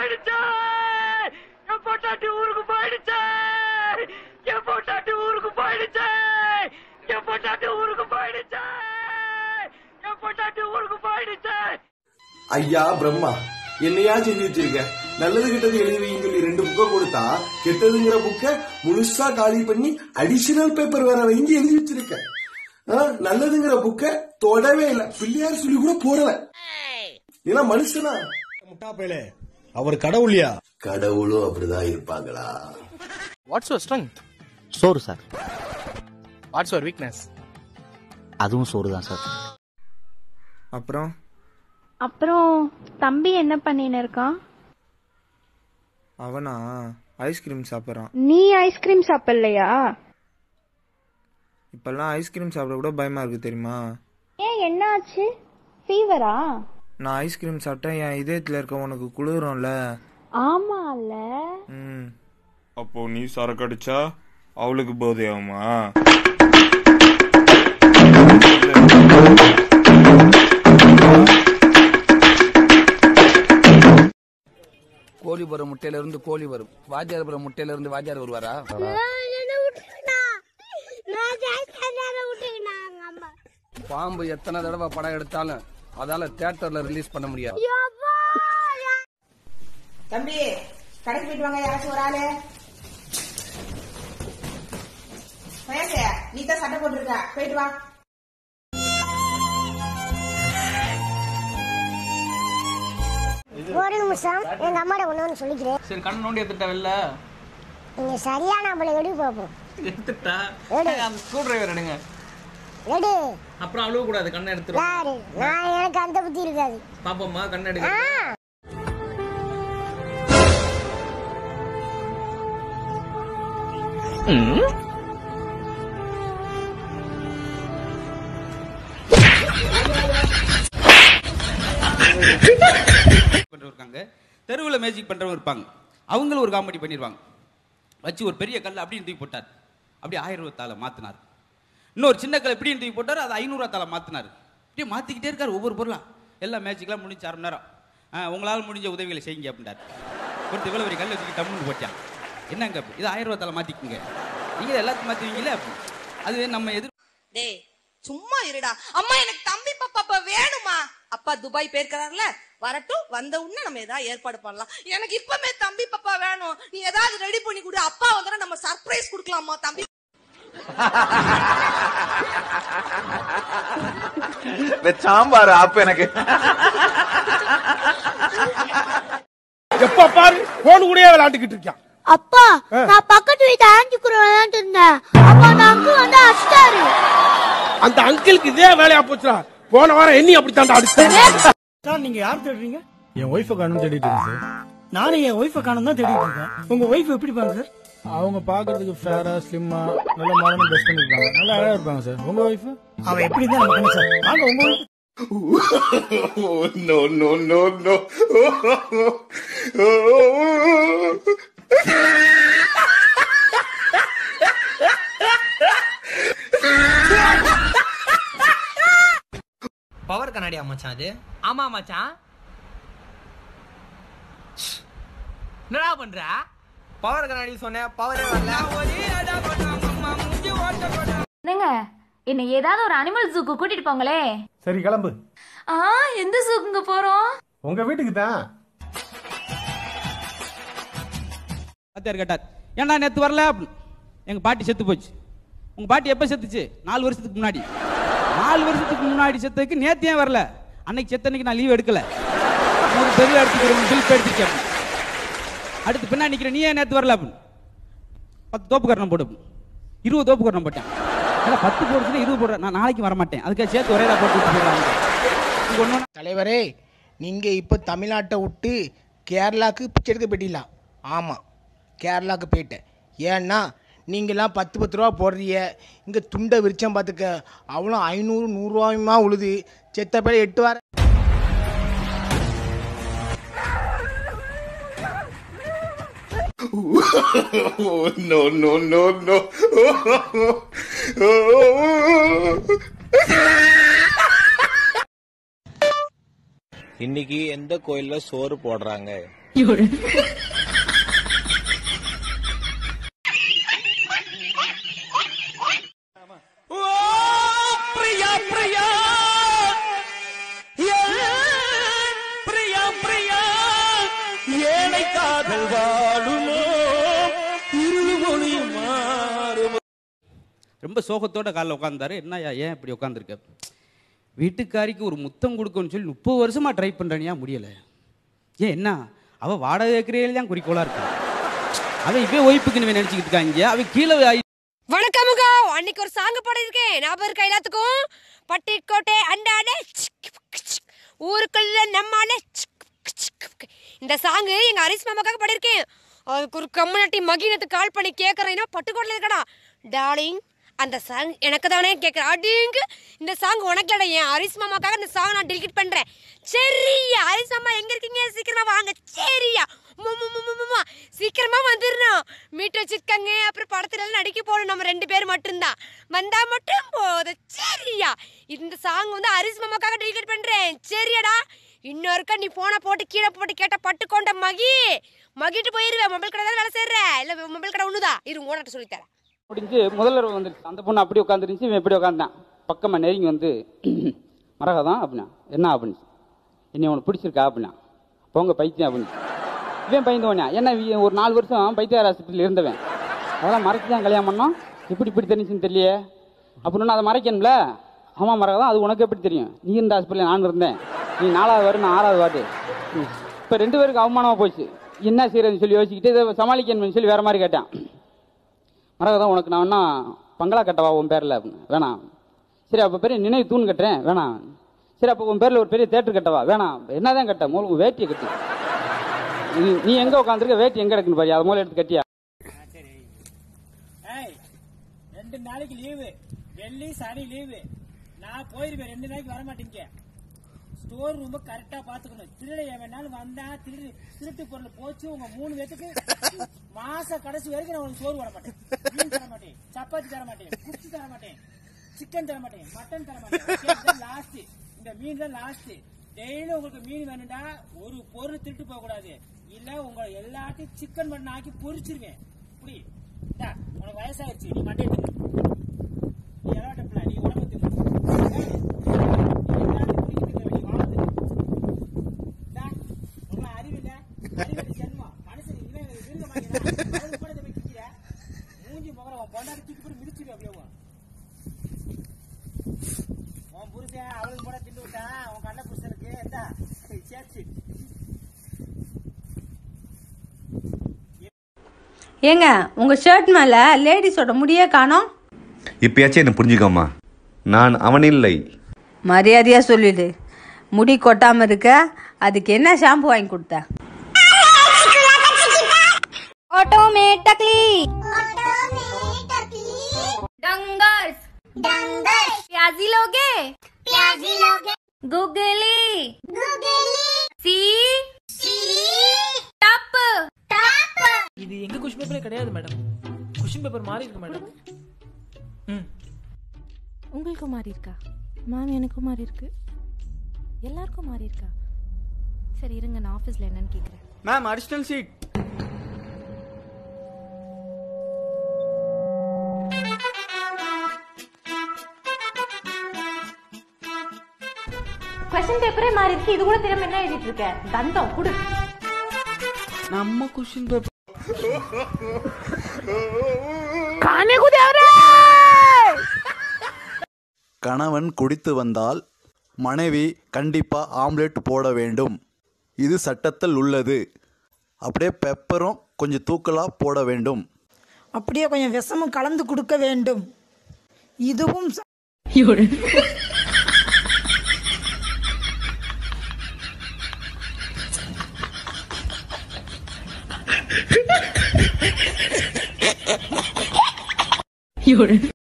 போயிடுச்சு என் பொட்டாட்டி ஊருக்கு போயிடுச்சு என் பொட்டாட்டி ஊருக்கு போயிடுச்சு என் பொட்டாட்டி ஊருக்கு போயிடுச்சு என் பொட்டாட்டி ஊருக்கு போயிடுச்சு ஐயா பிரம்மா என்னையா செஞ்சு வச்சிருக்க நல்லது கெட்டது எழுதி வைங்கன்னு சொல்லி ரெண்டு புக்கை கொடுத்தா கெட்டதுங்கிற புக்கை முழுசா காலி பண்ணி அடிஷனல் பேப்பர் வேற வாங்கி எழுதி வச்சிருக்க ஆ, நல்லதுங்கிற புக்கை தொடவே இல்ல பிள்ளையார் சொல்லி கூட போடல இதெல்லாம் மனுஷனா முட்டாப்பேலே அவர் கடவுளியா கடவுளும் அப்படிதான் இருப்பாங்களா வாட்ஸ் யுவர் ஸ்ட்ரென்த் சோறு சார் வாட்ஸ் யுவர் வீக்னஸ் அதுவும் சோறு தான் சார் அப்புறம் அப்புறம் தம்பி என்ன பண்ணின்னு இருக்கான் அவனா ஐஸ்கிரீம் சாப்பிட்றான் நீ ஐஸ்கிரீம் சாப்பிடலையா இப்பெல்லாம் ஐஸ்கிரீம் சாப்பிட கூட பயமா இருக்கு தெரியுமா ஏன் என்ன ஆச்சு ஃபீவரா நான் ஐஸ்கிரீம் சாப்பிட்டா என் இதயத்துல இருக்க உனக்கு குளிரும்ல ஆமால ம் அப்போ நீ சரக்கு அடிச்சா அவளுக்கு போதை ஆகுமா கோழி போற முட்டையில இருந்து கோழி வரும் வாத்தியார் போற முட்டையில இருந்து வாத்தியார் வருவாரா பாம்பு எத்தனை தடவை படம் எடுத்தாலும் அதால தியேட்டர்ல ரிலீஸ் பண்ண முடியாது தம்பி கடைக்கு போயிட்டு வாங்க யாராச்சும் ஒரு ஆளு மகேஷ் நீ தான் சட்டை போட்டிருக்க போயிட்டு வா ஒரு நிமிஷம் எங்க அம்மாட்ட ஒண்ணு ஒண்ணு சொல்லிக்கிறேன் சரி கண்ணு நோண்டி எடுத்துட்டா வெளில நீங்க சரியான நம்மள எடு பாப்போம் எடுத்துட்டா எடு. அந்த ஸ்க்ரூ டிரைவர் எடுங்க எடு அப்புறம் அழுவ கூடாது கண்ணை எடுத்துரும் யாரு நான் எனக்கு அந்த புத்தி இருக்காது பாப்போம்மா கண்ணை எடுங்க ஆ பண்றவங்க இருக்காங்க தெருவில் மேஜிக் பண்றவங்க இருப்பாங்க அவங்களும் ஒரு காமெடி பண்ணிடுவாங்க வச்சு ஒரு பெரிய கல் அப்படின்னு தூக்கி போட்டார் அப்படியே ஆயிரம் ரூபாத்தால மாத்தினார் இன்னொரு சின்ன கல் இப்படின்னு தூக்கி போட்டார் அது ஐநூறுவா தால மாத்தினார் இப்படியே மாத்திக்கிட்டே இருக்காரு ஒவ்வொரு பொருளா எல்லாம் மேஜிக்லாம் முடிஞ்சு அரை மணி நேரம் ஆ, உங்களால் முடிஞ்ச உதவிகளை செய்யுங்க அப்படின்றார் ஒருத்தர் இவ்வளோ பெரிய கல்லை தூக்கி டம்முன்னு போட்டான் என்னங்க அப்படி? இது ஆயிரம் ரூபா தால மாத்திக்குங்க நீங்க எல்லாத்தையும் மாத்துவீங்களே அப்படி அது நம்ம எதிர் டேய் சும்மா இருடா அம்மா எனக்கு தம்பி பாப்பா வேணுமா அப்பா துபாய் போயிருக்கிறார்ல வரட்டும் வந்த உடனே நம்ம ஏதாவது ஏற்பாடு பண்ணலாம் எனக்கு இப்பமே தம்பி பாப்பா வேணும் நீ ஏதாவது ரெடி பண்ணி கொடு அப்பா வந்தா நம்ம சர்ப்ரைஸ் கொடுக்கலாமா தம்பி சாம்பார் அப்ப எனக்கு எப்ப பாரு போன் கூடயே விளையாண்டுக்கிட்டு இருக்கான் அப்பா நான் பக்கத்து வீட்டு ஆண்டி கூட விளையாண்டு இருந்தேன் அப்பா அந்த அங்கிள் வந்து அடிச்சிட்டாரு அந்த அங்கிளுக்கு இதே வேலையா போச்சுடா போன வாரம் என்னி அப்படி தாண்டா அடிச்சு சார் நீங்க யார் தேடுறீங்க என் ஒய்ஃபை காணும் தேடிட்டு இருக்கேன் சார் நானும் என் ஒய்ஃபை காணும் தான் தேடிட்டு இருக்கேன் உங்க ஒய்ஃப் எப்படி பாங்க சார் அவங்க பாக்குறதுக்கு ஃபேரா ஸ்லிம்மா நல்ல மாடர்ன் ட்ரெஸ் பண்ணிருக்காங்க நல்லா அழகா இருப்பாங்க சார் உங்க ஒய்ஃப் அவ எப்படி தான் நமக்கு சார் வாங்க உங்க wife no, no, no, no. Power கண்ணாடியா மச்சான் அது ஆமா மச்சான் என்னடா பண்ற பவர் கண்ணாடி சொன்னேன் பவரே வரல என்னங்க என்ன ஏதாவது ஒரு அனிமல் ஜூக்கு கூட்டிட்டு போங்களே சரி கிளம்பு ஆ எந்த ஜூக்குங்க போறோம் உங்க வீட்டுக்கு தான் வாத்தியார் கேட்டார் ஏன்டா நேத்து வரல அப்படின்னு எங்க பாட்டி செத்து போச்சு உங்க பாட்டி எப்ப செத்துச்சு நாலு வருஷத்துக்கு முன்னாடி நாலு வருஷத்துக்கு முன்னாடி செத்ததுக்கு நேத்து ஏன் வரல அன்னைக்கு செத்தன்னைக்கு நான் லீவ் எடுக்கல ஒரு பெரிய எடுத்துக்கிறேன் பில் எடுத்துச்சு அப்படின்னு அடுத்து பின்னாடி நிக்கிற நீ ஏன் நேத்து வரல அப்படின்னு பத்து தோப்பு கரணம் போடு அப்படின்னு. இருபது தோப்பு கரணம் போட்டேன் ஏன்னா பத்து போடுச்சுன்னா இருபது போடுறேன் நான் நாளைக்கு வர மாட்டேன் அதுக்காக சேர்த்து ஒரே தான் போட்டு விட்டு போயிடலாம் ஒன்று தலைவரே நீங்க இப்ப தமிழ்நாட்டை விட்டு கேரளாக்கு பிச்சை எடுக்க போயிட்டீங்களா ஆமா கேரளாக்கு போயிட்டேன் ஏன்னா நீங்களாம் பத்து பத்து ரூபா போடுறீங்க இங்க துண்டை விரிச்சம் பார்த்துக்க அவ்வளோ ஐநூறு நூறுரூவாயுமா உழுது செத்த பேர் எட்டு வார no, no, no, no. இன்னைக்கு எந்த கோயில்ல சோறு போடுறாங்க பிரியா பிரியா ஏ, பிரியா பிரியா ஏழை காதல் வாழுமோ இருமொழி மாறுமோ ரொம்ப சோகத்தோட காலைல உட்காந்தாரு என்னய்யா ஏன் இப்படி உட்காந்துருக்க வீட்டுக்காரிக்கு ஒரு முத்தம் கொடுக்கணும்னு சொல்லி முப்பது வருஷமா ட்ரை பண்றேனியா முடியல ஏன் என்ன அவ வாடகை கேட்கறேன் தான் குறிக்கோளா இருக்கா அவன் இப்பவே ஒய்ப்புக்குன்னு நினைச்சுக்கிட்டு இருக்காங்க அவன் கீழே ஆயி- வணக்கமுங்க அன்னைக்கு ஒரு சாங் பாடியிருக்கேன் ஞாபகம் இருக்கா எல்லாத்துக்கும் பட்டிக்கோட்டை அண்டானே ஊருக்குள்ள நம்மாலே இந்த சாங் எங்க ஹரிஸ் மாமாக்காக பாடியிருக்கேன் அதுக்கு ஒரு கம்யூனிட்டி மகினத்துக்கு கால் பண்ணி கேட்குறேன்னா பட்டுக்கோட்டில் இருக்கடா டார்லிங் அந்த சாங் எனக்கு தானே கேட்குறேன் அடிங்கு இந்த சாங் உனக்கு இல்லடா என் ஹரிஸ் மாமாக்காக இந்த சாங் நான் டெலிகேட் பண்ணுறேன் சரியா ஹரிஸ் மாமா எங்கே இருக்கீங்க சீக்கிரமா வாங்க சரியா மு- மு- மு- மு- மு- மு. சீக்கிரமா வந்துடணும் மீட் வச்சிருக்காங்க அப்புறம் படத்துல எல்லாம் நடிக்க போகணும் நம்ம ரெண்டு பேர் மட்டும்தான் வந்தா மட்டும் போதும் சரியா இந்த சாங் வந்து ஹரிஸ் மாமாக்காக டெலிகேட் பண்றேன் சரியாடா இன்னொருக்கா நீ போனை போட்டு கீழே போட்டு கேட்ட பட்டு கொண்ட மகி மகிட்டு போயிருவேன் மொபைல் கடை தான் வேலை செய்யற இல்ல மொபைல் கடை ஒண்ணுதா இரு ஓனட்ட சொல்லித்தரேன் முடிஞ்சு முதல்வர் வந்துருச்சு அந்த பொண்ணு அப்படி உட்காந்துருந்துச்சு இவன் எப்படி உட்காந்தான் பக்கமா நெருங்கி வந்து மரகதான் அப்படின்னா என்ன அப்படின்னு என்னை உனக்கு பிடிச்சிருக்கா அப்படின்னா போங்க பைத்தியம் அப்படின்னு இவன் பயந்தவனா என்ன இவன் ஒரு நாலு வருஷம் பைத்தியார் ஆஸ்பத்திரியில் இருந்தவன் அதெல்லாம் மறைச்சு தான் கல்யாணம் பண்ணோம் இப்படி இப்படி தெரிஞ்சுன்னு தெரியலையே அப்படின்னு அதை மறைக்கணும்ல ஆமாம் மரகதான் அது உனக்கு எப்படி தெரியும் நீ இருந்த ஹாஸ்பிட்டலில் நான் இருந்தேன் நீ நாலாவது வார்டு நான் ஆறாவது வார்டு இப்போ ரெண்டு பேருக்கு அவமானமாக போச்சு என்ன செய்யறதுன்னு சொல்லி யோசிச்சுக்கிட்டு இதை சமாளிக்கணும்னு சொல்லி வேற மாதிரி கேட்டான் மரகதான் உனக்கு நான் வேணா பங்களா கட்டவா உன் பேரில் அப்படின்னு வேணாம் சரி அப்போ பெரிய நினைவு தூண் கட்டுறேன் வேணாம் சரி அப்போ உன் பேரில் ஒரு பெரிய தேட்டர் கட்டவா வேணாம் என்னதான் கட்ட மூலம் உன் வேட்டியை கட்டு நீ- நீ எங்கே உட்காந்துருக்க வேட்டி எங்கே இருக்குன்னு பாரு அதை மூலம் எடுத்து கட்டியா ஏய் ரெண்டு நாளைக்கு லீவு வெள்ளி சனி லீவு நான் போயிருவேன் ரெண்டு நாளைக்கு வர மாட்டேங்க ஸ்டோர் ரூம் கரெக்டா பாத்துக்கணும் திருட வேணாலும் வந்தா திருடு திருட்டு பொருள் போச்சு உங்க மூணு பேத்துக்கு மாச கடைசி வரைக்கும் நான் உங்களுக்கு சோறு வர மாட்டேன் மீன் தர மாட்டேன் சப்பாத்தி தர மாட்டேன் குச்சி தர மாட்டேன் சிக்கன் தர மாட்டேன் மட்டன் தர மாட்டேன் லாஸ்ட் இந்த மீன் தான் லாஸ்ட் டெய்லியும் உங்களுக்கு மீன் வேணும்டா ஒரு பொருள் திருட்டு போக கூடாது இல்ல உங்க எல்லாத்தையும் சிக்கன் மட்டன் ஆக்கி பொரிச்சிருவேன் புடி இந்தா, உனக்கு வயசாயிருச்சு நீ மட்டை தின்னு நீ எலாட்டப்பில நீ உடம்பு தின்னு ஏய், நீ எல்லாத்தையும் குடிக்கிட்டு இருக்க, நீ வாழ தின்னு. இந்தா, உனக்கு அறிவு இல்ல அறிவு ஜென்மம் மனுஷன் இவன் விருங்க மாட்டேங்கிறான் அவனுக்கு கூட இதை போய் கிக்கிற மூஞ்சி முகர உன் பொண்டாட்டி தூக்கி போட்டு மிதிச்சிருவேன் அப்படியே உன். உன் புருஷன் அவளுக்கு கூட தின்னு விட்டான் உன் கண்ண புருஷனுக்கு இந்தா சேர்த்து ஏங்க உங்க ஷர்ட் மேல லேடிஸோட முடியே காணோம் இப்பயாச்சும் என்ன புரிஞ்சுக்கோமா நான் அவன் இல்லை மரியாதையா சொல்லிடு முடி கொட்டாம இருக்க அதுக்கு என்ன ஷாம்பு வாங்கி கொடுத்த ऑटो में टकली डंगर्स डंगर्स प्याजी लोगे प्याजी लोगे गुगली गुगली सी सी टप टप இது எங்க கொஸ்டின் பேப்பரே கிடையாது மேடம் கொஸ்டின் பேப்பர் மாறி இருக்கு மேடம் உங்களுக்கு மாறி இருக்கா மேம் எனக்கும் மாறி இருக்கு எல்லாருக்கும் மாறி இருக்கா சரி இருங்க நான் ஆஃபீஸில் என்னன்னு கேட்குறேன் ma'am additional sheet question paper மாறி இருக்கு இது கூட திரும்ப என்ன எழுதிட்டு இருக்க தந்தம் குடு நம்ம கொஸ்டின் பேப்பர் காணே குதியாவரே கணவன் குடித்து வந்தால் மனைவி கண்டிப்பா ஆம்லெட் போட வேண்டும் இது சட்டத்தில் உள்ளது அப்படியே பெப்பரும் கொஞ்சம் தூக்கலா போட வேண்டும் அப்படியே கொஞ்சம் விஷமும் கலந்து கொடுக்க வேண்டும் இதுவும் ச- You're